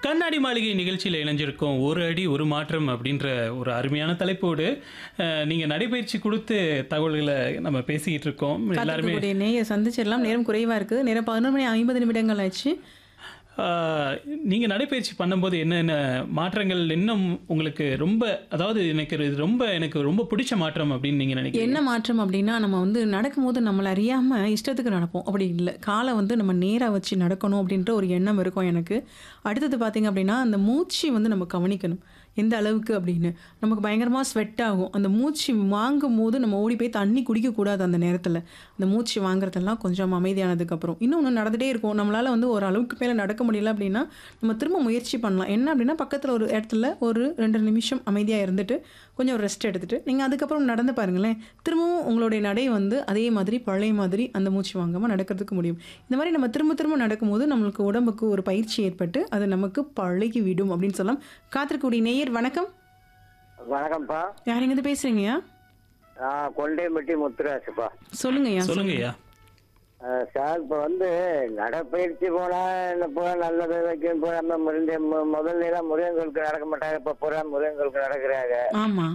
கண்ணாடி மாளிகை நிகழ்ச்சியில் இணைஞ்சிருக்கோம் ஒரு அடி ஒரு மாற்றம் அப்படின்ற ஒரு அருமையான தலைப்போடு அஹ், நீங்க நடைபயிற்சி கொடுத்து தகவல்களை நம்ம பேசிக்கிட்டு இருக்கோம் எல்லாருமே காத்திருக்கக்கூடிய நேயர் சந்திச்சிடலாம் நேரம் குறைவா இருக்கு நேரம் பதினொரு மணி ஐம்பது நிமிடங்கள் ஆச்சு ஆஹ், நீங்க நடைபயிற்சி பண்ணும்போது என்னென்ன மாற்றங்கள் இன்னும் உங்களுக்கு ரொம்ப அதாவது எனக்கு இது ரொம்ப எனக்கு ரொம்ப பிடிச்ச மாற்றம் அப்படின்னு நீங்க நினைக்கிறீங்க என்ன மாற்றம் அப்படின்னா நம்ம வந்து நடக்கும்போது நம்மளை அறியாம இஷ்டத்துக்கு நடப்போம் அப்படி இல்லை காலை வந்து நம்ம நேரா வச்சு நடக்கணும் அப்படின்ற ஒரு எண்ணம் இருக்கும் எனக்கு அடுத்தது பார்த்தீங்க அப்படின்னா அந்த மூச்சு வந்து நம்ம கவனிக்கணும் எந்த அளவுக்கு அப்படின்னு நமக்கு பயங்கரமாக ஸ்வெட் ஆகும் அந்த மூச்சு வாங்கும் போது நம்ம ஓடி போய் தண்ணி குடிக்கக்கூடாது அந்த நேரத்தில் அந்த மூச்சு வாங்குறதெல்லாம் கொஞ்சம் அமைதியானதுக்கப்புறம் இன்னொன்று நடந்துகிட்டே இருக்கும் நம்மளால் வந்து ஒரு அளவுக்கு மேலே நடக்க முடியல அப்படின்னா நம்ம திரும்ப முயற்சி பண்ணலாம் என்ன அப்படின்னா பக்கத்தில் ஒரு இடத்துல ஒரு ரெண்டு நிமிஷம் அமைதியாக இருந்துட்டு கொஞ்சம் ரெஸ்ட் எடுத்துட்டு நீங்கள் அதுக்கப்புறம் நடந்து பாருங்களேன் திரும்பவும் உங்களுடைய நடை வந்து அதே மாதிரி பழைய மாதிரி அந்த மூச்சு வாங்காமல் நடக்கிறதுக்கு முடியும் இந்த மாதிரி நம்ம திரும்ப திரும்ப நடக்கும்போது நம்மளுக்கு உடம்புக்கு ஒரு பயிற்சி ஏற்பட்டு அது நமக்கு பழகி விடும் அப்படின்னு சொல்லலாம் காத்திருக்கக்கூடிய நேயர் வணக்கம் வணக்கம்ப்பா யார் எங்கேருந்து பேசுறீங்கய்யா நான் கொண்டையம்பட்டி முத்துராசுப்பா சொல்லுங்கய்யா சொல்லுங்கய்யா அஹ் சார் இப்போ வந்து நடைப்பயிற்சி போனா என்ன பூரா நல்லது வைக்கும் பூரா நம்ம முருங்க மு- முதல்ல எல்லாம் முருகங்களுக்கு நடக்க மாட்டாங்க இப்போ பூரா முருகங்களுக்கு நடக்கிறாங்க ஆமாம்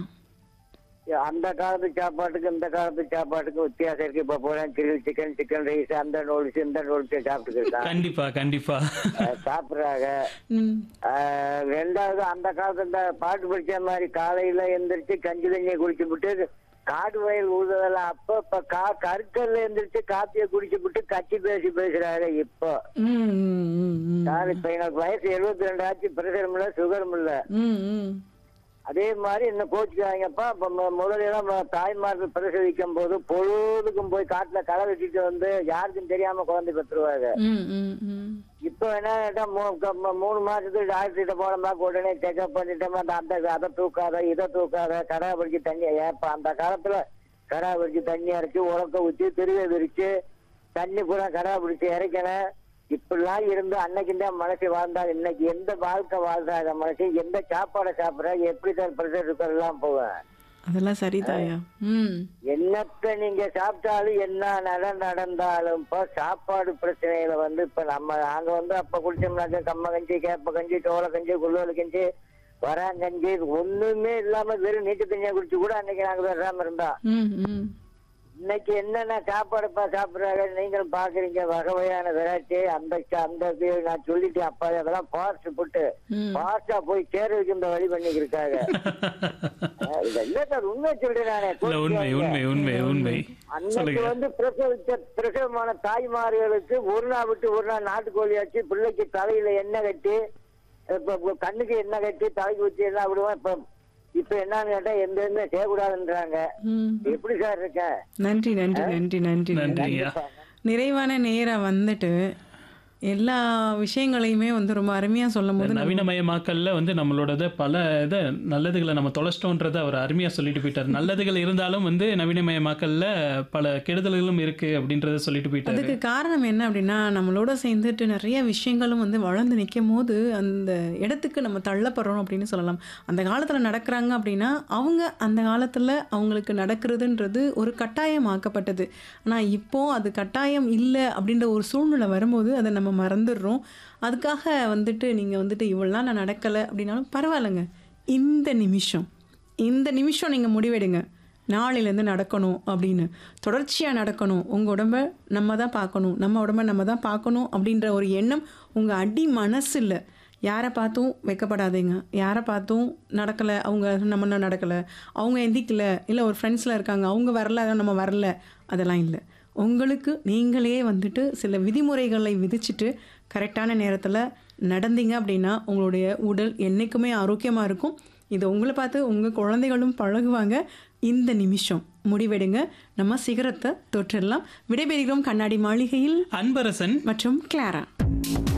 அந்த காலத்து சாப்பாட்டுக்கு இந்த காலத்து சாப்பாட்டுக்கு வித்தியாசம் இருக்கு இப்போ பூரா கிரில் சிக்கன் சிக்கன் ரைஸ் அந்த நூல்ஸ் இந்த நூல்ஸ் சாப்பிட்டுட்டு இருக்காங்க கண்டிப்பா கண்டிப்பா அஹ் சாப்பிடுறாங்க ம் அஹ் ரெண்டாவது அந்த காலத்து இந்த பாட்டு படிச்ச மாதிரி காலையில எந்திரிச்சு கஞ்சி தண்ணியை குடிச்சு விட்டு காடு வயல் ஊதுதெல்லாம் அப்ப இப்ப கா கருக்கல்ல எந்திரிச்சு காப்பியை குடிச்சு விட்டு கட்சி பேசி பேசுறாங்க இப்போ ம் ம், ம் ம் நான் இப்ப எனக்கு வயசு எழுபத்தி ரெண்டு ஆச்சு பிரஷரும் இல்ல சுகரும் இல்ல ம் ம் அதே மாதிரி என்ன கோச்சுக்காங்கப்பா இப்ப மு- முதல்ல எல்லாம் ம- தாய்மார்கள் பிரசவிக்கும் போது பொழுதுக்கும் போய் காட்டுல களை வெட்டிட்டு வந்து யாருக்கும் தெரியாம குழந்தை பெற்றுருவாங்க ம் ம் ம் இப்போ என்ன கேட்டா மூ- க- ம- மூணு மாசத்துக்கு டாக்டர் கிட்ட போனோமா உடனே செக்அப் பண்ணிட்டோமா அந்த அந்த அதை தூக்காத இதை தூக்காத கடா பிடிச்சி தண்ணி ஏப்பா அந்த காலத்துல கடா பிடிச்சி தண்ணி அரைச்சு உலக்க ஊற்றி திருவை விரிச்சு தண்ணி பூரா கடா பிடிச்சி இறைக்கணும் இப்படிலாம் இருந்து அன்னைக்கு தான் மனசு வாழ்ந்தாங்க இன்னைக்கு எந்த வாழ்க்கை வாழ்றாங்க மனசு எந்த சாப்பாடை சாப்பிட்றாங்க எப்படி தான் பிரஷர் இருக்கிறதெல்லாம் போவேன் அதெல்லாம் சரிதாயா ம் என்னத்த நீங்க சாப்பிட்டாலும் என்ன நட நடந்தாலும் இப்போ சாப்பாடு பிரச்சனையில வந்து இப்ப நம்ம நாங்க வந்து அப்ப குடிச்சோம்னாக்க கம்ம கஞ்சி கேப்ப கஞ்சி சோள கஞ்சி குள்ளோல கஞ்சி வராங்கஞ்சி ஒண்ணுமே இல்லாம வெறும் நீட்டு தண்ணியை குடிச்சு கூட அன்னைக்கு நாங்க வராம இருந்தோம் ம் ம் இன்னைக்கு என்னென்ன சாப்பாடுப்பா சாப்பிடுறாங்க நீங்களும் பாக்குறீங்க வகை வகையான வெரைட்டி அந்த ச- அந்த இது நான் சொல்லிட்டேன் அப்பா அதெல்லாம் பாஸ்ட் போட்டு ம். பாஸ்டா போய் சேர வைக்கின்ற வழி பண்ணிக்கிட்டு இருக்காங்க இல்ல சார் உண்மை சொல்றேன் நானே இல்ல உண்மை உண்மை உண்மை உண்மை அன்னைக்கு சொல்லுங்க வந்து பிரசவிச்ச பிரசவமான தாய்மார்களுக்கு ஒரு நாள் விட்டு ஒரு நாள் நாட்டுக்கோழி வச்சு பிள்ளைக்கு தலையில எண்ணெய் கட்டி இப்ப இப்ப கண்ணுக்கு எண்ணெய் கட்டி தலைக்கு வச்சு எல்லாம் விடுவோம் இப்ப இப்ப என்னன்னு கேட்டா எந்த எதுவுமே செய்யக்கூடாதுன்றாங்க ம் எப்படி சார் இருக்க நன்றி நன்றி நன்றி நன்றி நன்றி நன்றியா நிறைவான நேரம் வந்துட்டு எல்லா விஷயங்களையுமே வந்து ரொம்ப அருமையாக சொல்லும் போது நவீனமயமாக்கல்ல வந்து நம்மளோட பல இதை நல்லதுகளை நம்ம தொலைச்சிட்டோன்றதை அவர் அருமையா சொல்லிட்டு போயிட்டார் நல்லதுகள் இருந்தாலும் வந்து நவீனமயமாக்கல்ல பல கெடுதல்களும் இருக்கு அப்படின்றத சொல்லிட்டு போயிட்டாரு அதுக்கு காரணம் என்ன அப்படின்னா நம்மளோட சேர்ந்துட்டு நிறைய விஷயங்களும் வந்து வளர்ந்து நிற்கும் போது அந்த இடத்துக்கு நம்ம தள்ளப்படுறோம் அப்படின்னு சொல்லலாம் அந்த காலத்தில் நடக்கிறாங்க அப்படின்னா அவங்க அந்த காலத்தில் அவங்களுக்கு நடக்கிறதுன்றது ஒரு கட்டாயம் ஆக்கப்பட்டது ஆனால் இப்போ அது கட்டாயம் இல்லை அப்படின்ற ஒரு சூழ்நிலை வரும்போது அதை நம்ம மறந்துடுறோம் அதுக்காக வந்துட்டு நீங்கள் வந்துட்டு இவ்வளோலாம் நான் நடக்கலை அப்படின்னாலும் பரவாயில்லைங்க இந்த நிமிஷம் இந்த நிமிஷம் நீங்கள் முடிவெடுங்க நாளையிலேருந்து நடக்கணும் அப்படின்னு தொடர்ச்சியாக நடக்கணும் உங்கள் உடம்ப நம்ம தான் பார்க்கணும் நம்ம உடம்ப நம்ம தான் பார்க்கணும் அப்படின்ற ஒரு எண்ணம் உங்கள் அடி மனசில் யாரை பார்த்தும் வைக்கப்படாதீங்க யாரை பார்த்தும் நடக்கலை அவங்க நம்ம இன்னும் நடக்கலை அவங்க எந்திக்கல இல்லை ஒரு ஃப்ரெண்ட்ஸில் இருக்காங்க அவங்க வரல அதான் நம்ம வரல அதெல்லாம் இல்லை உங்களுக்கு நீங்களே வந்துட்டு சில விதிமுறைகளை விதிச்சுட்டு கரெக்டான நேரத்தில் நடந்தீங்க அப்படின்னா உங்களுடைய உடல் என்றைக்குமே ஆரோக்கியமாக இருக்கும் இது உங்களை பார்த்து உங்கள் குழந்தைகளும் பழகுவாங்க இந்த நிமிஷம் முடிவெடுங்க நம்ம சிகரத்தை தொற்றிடலாம் விடைபெறுகிறோம் கண்ணாடி மாளிகையில் அன்பரசன் மற்றும் கிளாரா